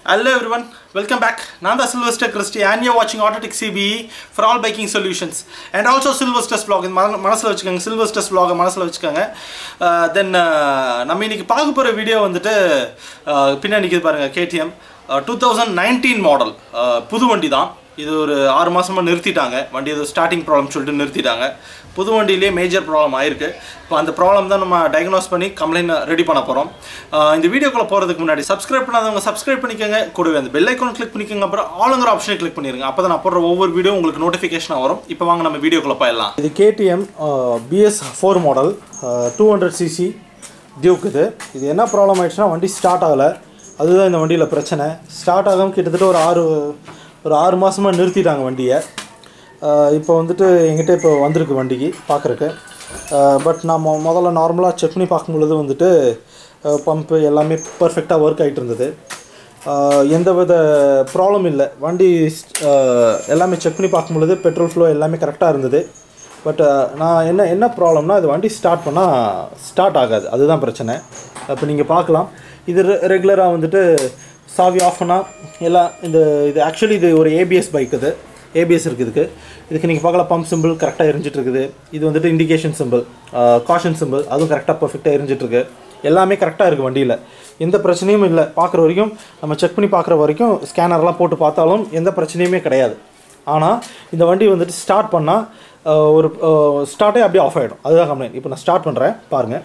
Hello everyone, welcome back. நான் தான் Sylvester Christy and you're watching Autotech CBE for all biking solutions and also Sylvester's vlog. இந்த மன மனசில் வச்சுக்கோங்க Sylvester's vlog மனசில் வச்சுக்கோங்க தென் நம்ம இன்னைக்கு பார்க்க போகிற வீடியோ வந்துட்டு uh, பின்னாடி நிற்கிது பாருங்கள் KTM two thousand nineteen model புது வண்டி தான் இது ஒரு ஆறு மாதமாக நிறுத்திட்டாங்க வண்டி ஏதோ ஸ்டார்டிங் ப்ராப்ளம் சொல்லிட்டு நிறுத்திட்டாங்க புது வண்டியிலே மேஜர் ப்ராப்ளம் ஆயிருக்கு இப்போ அந்த ப்ராப்ளம் தான் நம்ம டயக்னோஸ் பண்ணி கம்ப்ளைண்ட் ரெடி பண்ண போகிறோம் இந்த வீடியோக்குள்ளே போகிறதுக்கு முன்னாடி சப்ஸ்கிரைப் பண்ணாதவங்க சப்ஸ்கிரைப் பண்ணிக்கோங்க கூடவே அந்த பெல் ஐக்கான் கிளிக் பண்ணிக்கோங்க அப்புறம் ஆளுங்கிற ஆப்ஷனை கிளிக் பண்ணிடுங்க அப்போ தான் நான் போடுற ஒவ்வொரு வீடியோ உங்களுக்கு நோட்டிஃபிகேஷன் வரும் இப்போ வாங்க நம்ம வீடியோக்குள்ளே போயிடலாம் இது KTM BS four model two hundred CC Duke இது இது என்ன ப்ராப்ளம் ஆயிடுச்சுன்னா வண்டி ஸ்டார்ட் ஆகலை அதுதான் இந்த வண்டியில் பிரச்சனை ஸ்டார்ட் ஆகாமல் கிட்டத்தட்ட ஒரு ஆறு ஒரு ஆறு மாதமாக நிறுத்திட்டாங்க வண்டியை இப்போ வந்துட்டு எங்கிட்ட இப்போ வந்திருக்கு வண்டிக்கு பார்க்குறக்கு பட் நம்ம முதல்ல நார்மலாக செக் பண்ணி பார்க்கும் பொழுது வந்துட்டு பம்ப்பு எல்லாமே பர்ஃபெக்டாக ஒர்க் ஆகிட்டு இருந்தது அஹ் எந்த வித ப்ராப்ளம் இல்லை வண்டி அஹ் எல்லாமே செக் பண்ணி பார்க்கும் பொழுது பெட்ரோல் ஃப்ளோ எல்லாமே கரெக்டாக இருந்தது பட் நான் என்ன என்ன ப்ராப்ளம்னா இது வண்டி ஸ்டார்ட் பண்ணால் ஸ்டார்ட் ஆகாது அதுதான் பிரச்சனை அப்போ நீங்கள் பார்க்கலாம் இது ரெகுலராக வந்துட்டு சாவி ஆஃப் பண்ணால் எல்லாம் இந்த இது ஆக்சுவலி இது ஒரு ஏபிஎஸ் பைக் இது ஏபிஎஸ் இருக்குது இதுக்கு இதுக்கு நீங்கள் பார்க்கலாம் பம்ப் சிம்பிள் கரெக்டாக எரிஞ்சிட்டு இருக்குது இது வந்துட்டு இண்டிகேஷன் சிம்பிள் காஷன் சிம்பிள் அதுவும் கரெக்டாக பர்ஃபெக்டாக எரிஞ்சிட்ருக்கு எல்லாமே கரெக்டாக இருக்குது வண்டியில் எந்த பிரச்சனையும் இல்லை பார்க்குற வரைக்கும் நம்ம செக் பண்ணி பார்க்குற வரைக்கும் ஸ்கேனர்லாம் போட்டு பார்த்தாலும் எந்த பிரச்சனையுமே கிடையாது ஆனால் இந்த வண்டி வந்துட்டு ஸ்டார்ட் பண்ணால் ஒரு ஸ்டார்ட்டே அப்படியே ஆஃப் ஆகிடும் அதுதான் கம்ப்ளைண்ட் இப்போ நான் ஸ்டார்ட் பண்ணுறேன் பாருங்கள்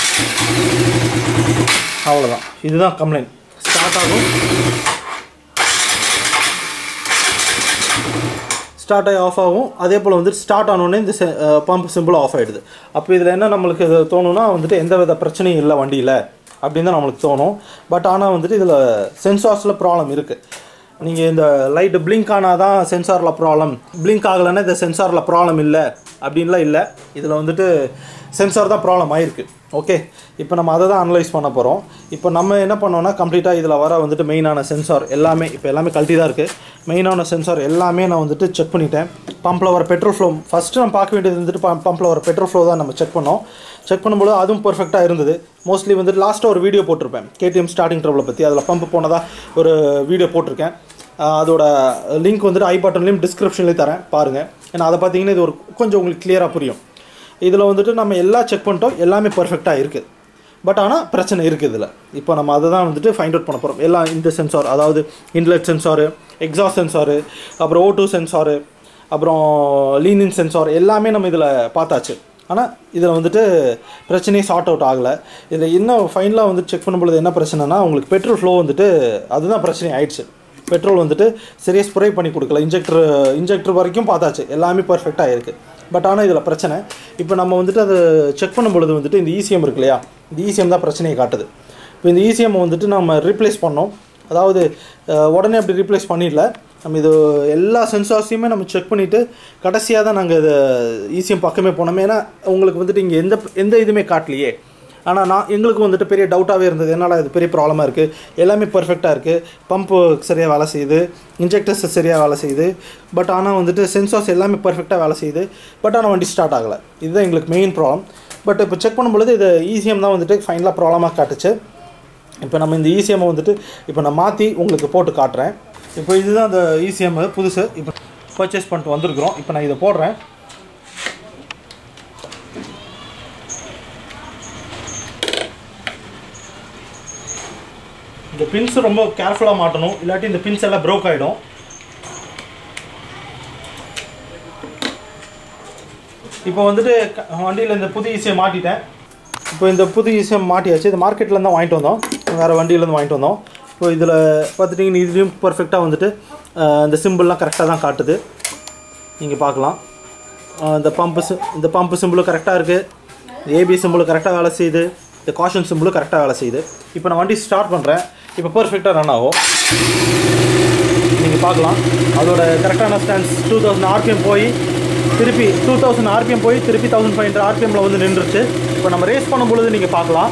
அவ்வளோதான் இதுதான் கம்ப்ளைண்ட் ஸ்டார்ட் ஆகும் ஸ்டார்ட் ஆகி ஆஃப் ஆகும் அதே போல் வந்துட்டு ஸ்டார்ட் ஆனோடனே இந்த பம்ப் சிம்பிள் ஆஃப் ஆகிடுது அப்போ இதில் என்ன நம்மளுக்கு இது தோணுன்னா வந்துட்டு எந்த வித பிரச்சனையும் இல்லை வண்டியில் அப்படின்னு தான் நம்மளுக்கு தோணும் பட் ஆனால் வந்துட்டு இதில் சென்சார்ஸில் ப்ராப்ளம் இருக்குது நீங்கள் இந்த லைட்டு பிளிங்க் ஆனால் தான் சென்சாரில் ப்ராப்ளம் பிளிங்க் ஆகலைன்னா இந்த சென்சாரில் ப்ராப்ளம் இல்லை அப்படின்லாம் இல்லை இதில் வந்துட்டு சென்சார் தான் ப்ராப்ளம் ஆயிருக்கு ஓகே இப்போ நம்ம அதை தான் அனலைஸ் பண்ண போகிறோம் இப்போ நம்ம என்ன பண்ணோம்னா கம்ப்ளீட்டாக இதில் வர வந்துட்டு மெயினான சென்சார் எல்லாமே இப்போ எல்லாமே கழட்டி தான் இருக்குது மெயினான சென்சார் எல்லாமே நான் வந்துட்டு செக் பண்ணிட்டேன் பம்பில் வர பெட்ரோல் ஃப்ளோ ஃபஸ்ட்டு நம்ம பார்க்க வேண்டியது வந்துட்டு பம்பில் வர பெட்ரோல் ஃப்ளோ தான் நம்ம செக் பண்ணோம் செக் பண்ணும்போது அதுவும் பர்ஃபெக்டாக இருந்தது மோஸ்ட்லி வந்துட்டு லாஸ்ட்டாக ஒரு வீடியோ போட்டிருப்பேன் கேடிஎம் ஸ்டார்டிங் ட்ரபிளை பற்றி அதில் பம்ப் போனதாக ஒரு வீடியோ போட்டிருக்கேன் அதோட லிங்க் வந்துட்டு ஐ பட்டன்லேயும் டிஸ்கிரிப்ஷன்லேயும் தரேன் பாருங்கள் ஏன்னா அதை பார்த்தீங்கன்னா இது ஒரு கொஞ்சம் உங்களுக்கு கிளியராக புரியும் இதில் வந்துட்டு நம்ம எல்லாம் செக் பண்ணிட்டோம் எல்லாமே பர்ஃபெக்டாக இருக்குது பட் ஆனால் பிரச்சனை இருக்குது இதில் இப்போ நம்ம அதை தான் வந்துட்டு ஃபைண்ட் அவுட் பண்ண போகிறோம் எல்லாம் இந்த சென்சார் அதாவது இன்லெட் சென்சாரு எக்ஸாஸ்ட் சென்சாரு அப்புறம் ஓ டூ சென்சாரு அப்புறம் லீனின் சென்சார் எல்லாமே நம்ம இதில் பார்த்தாச்சு ஆனால் இதில் வந்துட்டு பிரச்சனையே சார்ட் அவுட் ஆகலை இதில் இன்னும் ஃபைனலாக வந்து செக் பண்ணும்பொழுது என்ன பிரச்சனைனா உங்களுக்கு பெட்ரோல் ஃப்ளோ வந்துட்டு அதுதான் பிரச்சனை ஆயிடுச்சு பெட்ரோல் வந்துட்டு சரியாக ஸ்ப்ரே பண்ணி கொடுக்கல இன்ஜெக்டர் இன்ஜெக்டர் வரைக்கும் பார்த்தாச்சு எல்லாமே பர்ஃபெக்டாக இருக்குது பட் ஆனால் இதில் பிரச்சனை இப்போ நம்ம வந்துட்டு அதை செக் பண்ணும் பொழுது வந்துட்டு இந்த இசிஎம் இருக்கு இல்லையா இந்த இசிஎம் தான் பிரச்சனையை காட்டுது இப்போ இந்த இசிஎம் வந்துட்டு நம்ம ரீப்ளேஸ் பண்ணோம் அதாவது உடனே அப்படி ரீப்ளேஸ் பண்ணிடல நம்ம இது எல்லா சென்சார்ஸையுமே நம்ம செக் பண்ணிவிட்டு கடைசியாக தான் நாங்கள் இது இசிஎம் பக்கமே போனோம் ஏன்னா உங்களுக்கு வந்துட்டு இங்கே எந்த எந்த இதுவுமே காட்டலையே ஆனால் நான் எங்களுக்கு வந்துட்டு பெரிய டவுட்டாகவே இருந்தது என்னடா இது பெரிய ப்ராப்ளமாக இருக்குது எல்லாமே பர்ஃபெக்டாக இருக்குது பம்பு சரியாக வேலை செய்யுது இன்ஜெக்டர்ஸ் சரியாக வேலை செய்யுது பட் ஆனால் வந்துட்டு சென்சார்ஸ் எல்லாமே பர்ஃபெக்டாக வேலை செய்யுது பட் ஆனால் வண்டி ஸ்டார்ட் ஆகலை இதுதான் எங்களுக்கு மெயின் ப்ராப்ளம் பட் இப்போ செக் பண்ணும்பொழுது இது ஈஸிஎம் தான் வந்துட்டு ஃபைனலாக ப்ராப்ளமாக காட்டுச்சு இப்போ நம்ம இந்த இசிஎம்மை வந்துட்டு இப்போ நான் மாற்றி உங்களுக்கு போட்டு காட்டுறேன் இப்போ இதுதான் அந்த இசிஎம் புதுசு இப்போ பர்ச்சேஸ் பண்ணிட்டு வந்திருக்கிறோம் இப்போ நான் இதை போடுறேன் இந்த பின்ஸ் ரொம்ப கேர்ஃபுல்லாக மாட்டணும் இல்லாட்டி இந்த பின்ஸ் எல்லாம் ப்ரோக் ஆகிடும் இப்போ வந்துட்டு வண்டியில் இந்த புது ஈஸியை மாட்டிட்டேன் இப்போ இந்த புது ஈஸியை மாட்டியாச்சு இது மார்க்கெட்டில் தான் வாங்கிட்டு வந்தோம் வேறு வண்டியிலேருந்து வாங்கிட்டு வந்தோம் இப்போ இதில் பார்த்துட்டிங்கன்னா இதுலேயும் பர்ஃபெக்டாக வந்துட்டு இந்த சிம்பிள்லாம் கரெக்டாக தான் காட்டுது நீங்கள் பார்க்கலாம் இந்த பம்பு இந்த பம்பு சிம்பிளும் கரெக்டாக இருக்குது ஏபி சிம்பிளும் கரெக்டாக வேலை செய்யுது இந்த காஷன் சிம்பிளும் கரெக்டாக வேலை செய்யுது இப்போ நான் வண்டி ஸ்டார்ட் பண்ணுறேன் இப்போ பர்ஃபெக்டாக ரன் ஆகும் நீங்கள் பார்க்கலாம் அதோட கரெக்டான ஸ்டாண்ட்ஸ் டூ தௌசண்ட் ஆர்பிஎம் போய் திருப்பி டூ தௌசண்ட் ஆர்பிஎம் போய் திருப்பி தௌசண்ட் ஃபைவ் ஹண்ட்ரட் ஆர்பிஎம்மில் வந்து நின்றுச்சு இப்போ நம்ம ரேஸ் பண்ணும் பொழுது நீங்கள் பார்க்கலாம்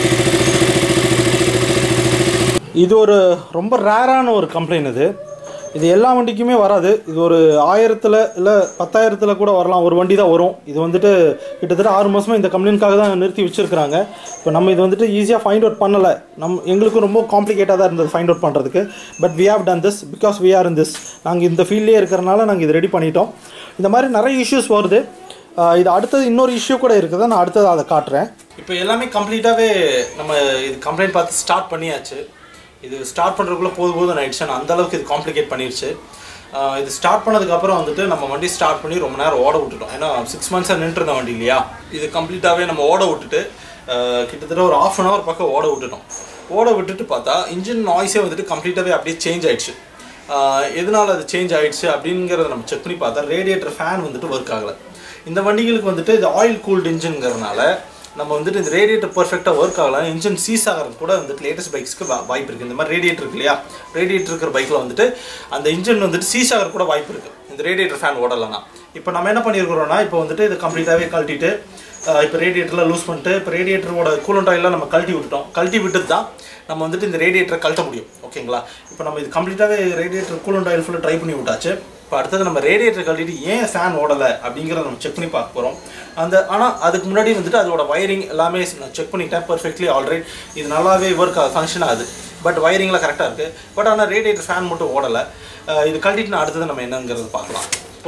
இது ஒரு ரொம்ப ரேரான ஒரு கம்ப்ளைண்ட் இது இது எல்லா வண்டிக்குமே வராது இது ஒரு ஆயிரத்தில் இல்லை பத்தாயிரத்தில் கூட வரலாம் ஒரு வண்டி தான் வரும் இது வந்துட்டு கிட்டத்தட்ட ஆறு மாதமாக இந்த கம்பெனிக்காக தான் நிறுத்தி வச்சுருக்காங்க இப்போ நம்ம இது வந்துட்டு ஈஸியாக ஃபைண்ட் அவுட் பண்ணலை நம் எங்களுக்கும் ரொம்ப காம்ப்ளிகேட்டாக தான் இருந்தது ஃபைண்ட் அவுட் பண்ணுறதுக்கு but we have done this because we are in this நாங்கள் இந்த ஃபீல்ட்லேயே இருக்கிறனால நாங்கள் இது ரெடி பண்ணிட்டோம் இந்த மாதிரி நிறைய இஷ்யூஸ் வருது ஆஹ் இது அடுத்தது இன்னொரு இஷ்யூ கூட இருக்குது நான் அடுத்தது அதை காட்டுறேன் இப்போ எல்லாமே கம்ப்ளீட்டாகவே நம்ம இது கம்ப்ளைண்ட் பார்த்து ஸ்டார்ட் பண்ணியாச்சு இது ஸ்டார்ட் பண்ணுறதுக்குள்ளே போது போதும் ஆயிடுச்சு நான் அந்த அளவுக்கு இது காம்ப்ளிகேட் பண்ணிருச்சு ஆஹ் இது ஸ்டார்ட் பண்ணதுக்கப்புறம் வந்துட்டு நம்ம வண்டி ஸ்டார்ட் பண்ணி ரொம்ப நேரம் ஓட விட்டுட்டோம் ஏன்னா சிக்ஸ் மந்த்ஸாக நின்றுருந்த வண்டி இல்லையா இது கம்ப்ளீட்டாகவே நம்ம ஓட விட்டுட்டு ஆஹ் கிட்டத்தட்ட ஒரு ஆஃப் அன் ஹவர் பக்கம் ஓட விட்டுட்டோம் ஓட விட்டுட்டு பார்த்தா இன்ஜின் நாய்ஸே வந்துட்டு கம்ப்ளீட்டாகவே அப்படியே சேஞ்ச் ஆயிடுச்சு ஆஹ் எதனால அது சேஞ்ச் ஆயிடுச்சு அப்படிங்கிறத நம்ம செக் பண்ணி பார்த்தா ரேடியேட்டர் ஃபேன் வந்துட்டு ஒர்க் ஆகலை இந்த வண்டிகளுக்கு வந்துட்டு இது ஆயில் கூல்டு இன்ஜின்ங்கிறதுனால நம்ம வந்துட்டு இந்த ரேடியேட்டர் பர்ஃபெக்டாக ஒர்க் ஆகலாம் இன்ஜின் சீஸ் ஆகிறது கூட வந்துட்டு லேட்டஸ்ட் பைக்ஸ்க்கு வாய்ப்பு இருக்குது இந்த மாதிரி ரேடியேட்டர் இருக்கு இல்லையா ரேடியேட்டர் இருக்கிற பைக்கில் வந்துட்டு அந்த இன்ஜின் வந்துட்டு சீஸ் ஆகிறது கூட வாய்ப்பு இருக்குது இந்த ரேடியேட்டர் ஃபேன் ஓடலைன்னா இப்போ நம்ம என்ன பண்ணியிருக்கிறோம்னா இப்போ வந்துட்டு இதை கம்ப்ளீட்டாகவே கழட்டிட்டு ஆஹ் இப்போ ரேடியேட்டரில் லூஸ் பண்ணிட்டு இப்போ ரேடியேட்டரோட கூலண்ட் ஆயிலாம் நம்ம கழட்டி விட்டுட்டோம் கழட்டி விட்டு தான் நம்ம வந்துட்டு இந்த ரேடியேட்டரை கழட்ட முடியும் ஓகேங்களா இப்போ நம்ம இது கம்ப்ளீட்டாகவே ரேடியேட்டர் கூலண்ட் ஆயில் ஃபுல்லாக ட்ரை பண்ணி விட்டாச்சு இப்போ அடுத்தது நம்ம ரேடியேட்டர் கழட்டிட்டு ஏன் ஃபேன் ஓடலை அப்படிங்கிறத நம்ம செக் பண்ணி பார்க்க போகிறோம் அந்த ஆனால் அதுக்கு முன்னாடி வந்துட்டு அதோட வயரிங் எல்லாமே நான் செக் பண்ணிட்டேன் பர்ஃபெக்ட்லி ஆல்ரைட் இது நல்லாவே ஒர்க் ஆகுது ஃபங்க்ஷன் ஆகுது பட் வயரிங்லாம் கரெக்டாக இருக்குது பட் ஆனால் ரேடியேட்டர் ஃபேன் மட்டும் ஓடலை அஹ் இது கழட்டிட்டு நான் அடுத்தது நம்ம என்னங்கிறது பார்க்கலாம்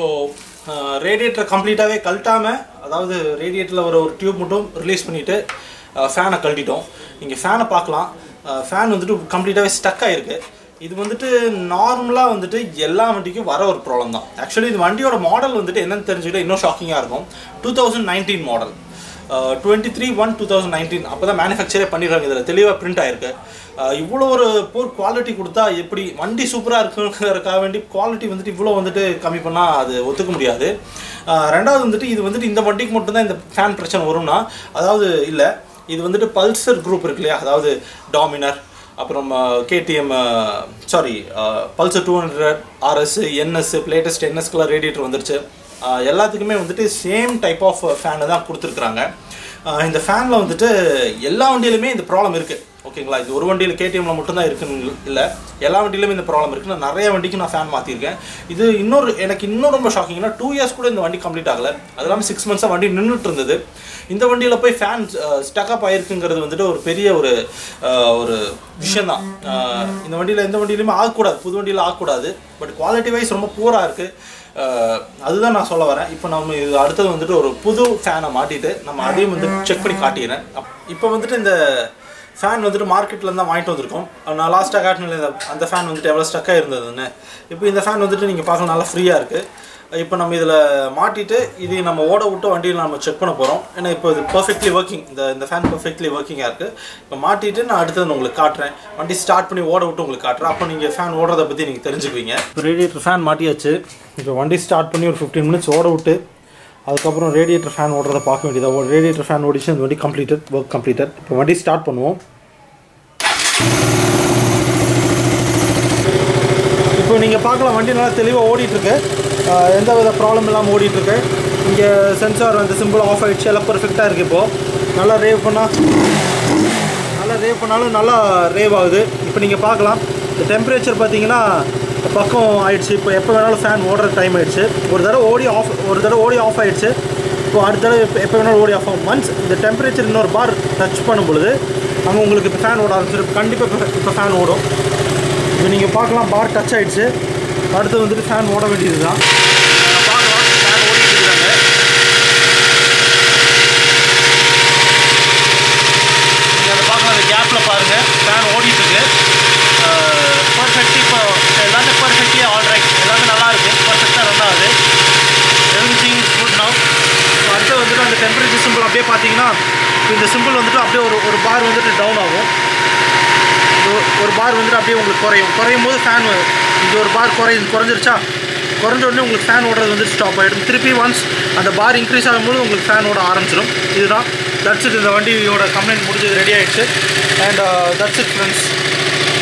இப்போது ரேடியேட்டர் கம்ப்ளீட்டாகவே கழட்டாமல் அதாவது ரேடியேட்டரில் ஒரு ஒரு டியூப் மட்டும் ரிலீஸ் பண்ணிவிட்டு ஃபேனை கழட்டிட்டோம் இங்கே ஃபேனை பார்க்கலாம் ஃபேன் வந்துட்டு கம்ப்ளீட்டாகவே ஸ்டக் ஆகிருக்கு இது வந்துட்டு நார்மலாக வந்துட்டு எல்லா வண்டிக்கும் வர ஒரு ப்ராப்ளம் தான் ஆக்சுவலி இந்த வண்டியோட மாடல் வந்துட்டு என்னன்னு தெரிஞ்சுக்கிட்டா இன்னும் ஷாக்கிங்காக இருக்கும் two thousand nineteen model twenty three one two thousand nineteen அப்போ தான் மேனுஃபேக்சரே பண்ணிடுறாங்க இதில் தெளிவாக பிரிண்ட் ஆயிருக்கு அஹ் இவ்வளோ ஒரு போர் குவாலிட்டி கொடுத்தா எப்படி வண்டி சூப்பராக இருக்குங்கிறதுக்காக வேண்டி குவாலிட்டி வந்துட்டு இவ்வளோ வந்துட்டு கம்மி பண்ணால் அது ஒத்துக்க முடியாது அஹ் ரெண்டாவது வந்துட்டு இது வந்துட்டு இந்த வண்டிக்கு மட்டும்தான் இந்த ஃபேன் பிரச்சனை வரும்னா அதாவது இல்லை இது வந்துட்டு பல்சர் குரூப் இருக்கு இல்லையா அதாவது டாமினர் அப்புறம் KTM sorry Pulsar two hundred RS NS latest என்எஸ்க்குலாம் ரேடியேட்டர் வந்துருச்சு அஹ் எல்லாத்துக்குமே வந்துட்டு சேம் டைப் ஆஃப் ஃபேனு தான் கொடுத்துருக்குறாங்க அஹ் இந்த ஃபேனில் வந்துட்டு எல்லா வண்டியிலுமே இந்த ப்ராப்ளம் இருக்குது ஓகேங்களா இது ஒரு வண்டியில் கேடிஎம்ல மட்டும்தான் இருக்குன்னு இல்லை எல்லா வண்டியிலுமே இந்த ப்ராப்ளம் இருக்குது நான் நிறைய வண்டிக்கு நான் ஃபேன் மாற்றிருக்கேன் இது இன்னொரு எனக்கு இன்னும் ரொம்ப ஷாக்கிங்னா டூ இயர்ஸ் கூட இந்த வண்டி கம்ப்ளீட் ஆகலை அது இல்லாமல் சிக்ஸ் மந்த்ஸாக வண்டி நின்றுட்டு இருந்தது இந்த வண்டியில் போய் ஃபேன் ஸ்டக்கப் ஆயிருக்குங்கிறது வந்துட்டு ஒரு பெரிய ஒரு அஹ், ஒரு விஷயந்தான் அஹ், இந்த வண்டியில் எந்த வண்டியிலுமே ஆகக்கூடாது புது வண்டியில் ஆகக்கூடாது பட் குவாலிட்டி வைஸ் ரொம்ப பூராக இருக்குது அஹ் அதுதான் நான் சொல்ல வரேன் இப்போ நம்ம இது அடுத்தது வந்துட்டு ஒரு புது ஃபேனை மாட்டிட்டு நம்ம அதையும் வந்து செக் பண்ணி காட்டிடுறேன் அப்- இப்போ வந்துட்டு இந்த ஃபேன் வந்துட்டு மார்க்கெட்டில் தான் வாங்கிட்டு வந்திருக்கோம் நான் லாஸ்ட்டாக காட்டின இந்த அந்த ஃபேன் வந்துட்டு எவ்வளோ ஸ்டக்காக இருந்ததுன்னு இப்போ இந்த ஃபேன் வந்துட்டு நீங்கள் பார்க்கலாம் நல்லா ஃப்ரீயாக இருக்குது இப்போ நம்ம இதில் மாட்டிட்டு இது நம்ம ஓட விட்டு வண்டியில் நம்ம செக் பண்ண போகிறோம் ஏன்னா இப்போ இது பர்ஃபெக்ட்லி ஒர்க்கிங் இந்த இந்த ஃபேன் பர்ஃபெக்ட்லி ஒர்க்கிங்காக இருக்குது இப்போ மாட்டிட்டு நான் அடுத்தது நான் உங்களுக்கு காட்டுறேன் வண்டி ஸ்டார்ட் பண்ணி ஓட விட்டு உங்களுக்கு காட்டுறேன் அப்போ நீங்கள் ஃபேன் ஓடுறதை பற்றி நீங்கள் தெரிஞ்சுக்குவீங்க இப்போ ரேடியேட்டர் ஃபேன் மாட்டியாச்சு இப்போ வண்டி ஸ்டார்ட் பண்ணி ஒரு ஃபிஃப்டீன் மினிட்ஸ் ஓட விட்டு அதுக்கப்புறம் ரேடியேட்டர் ஃபேன் ஓடுறத பார்க்க வேண்டியதாக ரேடியேட்டர் ஃபேன் ஓடிச்சு அந்த வண்டி கம்ப்ளீட்டட் ஒர்க் கம்ப்ளீட்டட் இப்போ வண்டி ஸ்டார்ட் பண்ணுவோம் இப்போ நீங்கள் பார்க்கலாம் வண்டி நல்லா தெளிவாக ஓடிட்டுருக்கு எந்த வித ப்ராப்ளம் இல்லாமல் ஓடிட்டுருக்கு இங்கே சென்சார் அந்த சிம்பிள் ஆஃப் ஆகிடுச்சு எல்லாம் பர்ஃபெக்டாக இருக்குது இப்போது நல்லா ரேவ் பண்ணால் நல்லா ரேவ் பண்ணாலும் நல்லா ரேவ் ஆகுது இப்போ நீங்கள் பார்க்கலாம் இந்த டெம்பரேச்சர் பார்த்தீங்கன்னா பக்கம் ஆயிடுச்சு இப்போ எப்போ வேணாலும் ஃபேன் ஓடுற டைம் ஆயிடுச்சு ஒரு தடவை ஓடி ஆஃப் ஒரு தடவை ஓடி ஆஃப் ஆயிடுச்சு இப்போ அடுத்த தடவை எப்போ எப்போ வேணாலும் ஓடி ஆஃப் ஆகும் ஒன்ஸ் இந்த டெம்பரேச்சர் இன்னொரு பார் டச் பண்ணும் பொழுது நம்ம உங்களுக்கு இப்போ ஃபேன் ஓட ஆரம்பிச்சிடும் கண்டிப்பாக இப்போ இப்போ ஃபேன் ஓடும் இப்போ நீங்கள் பார்க்கலாம் பார் டச் ஆயிடுச்சு அடுத்து வந்துட்டு ஃபேன் ஓட வேண்டியது தான் பார்க்கலாம் ஃபேன் ஓடிட்டு இருக்காங்க நீங்கள் அதை பார்க்கலாம் அந்த கேப்பில் பாருங்கள் ஃபேன் ஓடிட்டுருக்கு பர்ஃபெக்ட் இப்போ எல்லாமே பர்ஃபெக்ட்லி ஆல்ரைட் எல்லாமே நல்லா இருக்குது பர்ஃபெக்டாக ரன் ஆகுது everything is good now அடுத்து வந்துட்டு அந்த டெம்பரேச்சர் சிம்பிள் அப்படியே பார்த்தீங்கன்னா இப்போ இந்த சிம்பிள் வந்துட்டு அப்படியே ஒரு ஒரு பார் வந்துட்டு டவுன் ஆகும் ஒரு- ஒரு பார் வந்துட்டு அப்படியே உங்களுக்கு குறையும் குறையும் போது ஃபேன் இங்கே ஒரு பார் குறை குறைஞ்சிருச்சா குறைஞ்ச உடனே உங்களுக்கு ஃபேன் ஓடுறது வந்து ஸ்டாப் ஆகிடும் திருப்பி ஒன்ஸ் அந்த பார் இன்க்ரீஸ் ஆகும்போது உங்களுக்கு ஃபேன் ஓட ஆரம்பிச்சிடும் இதுதான் தட்ஸ் இட் இந்த வண்டியோட கம்ப்ளைண்ட் முடிஞ்சது ரெடி ஆயிடுச்சு அண்ட் தட்ஸ் இட் ஃப்ரெண்ட்ஸ்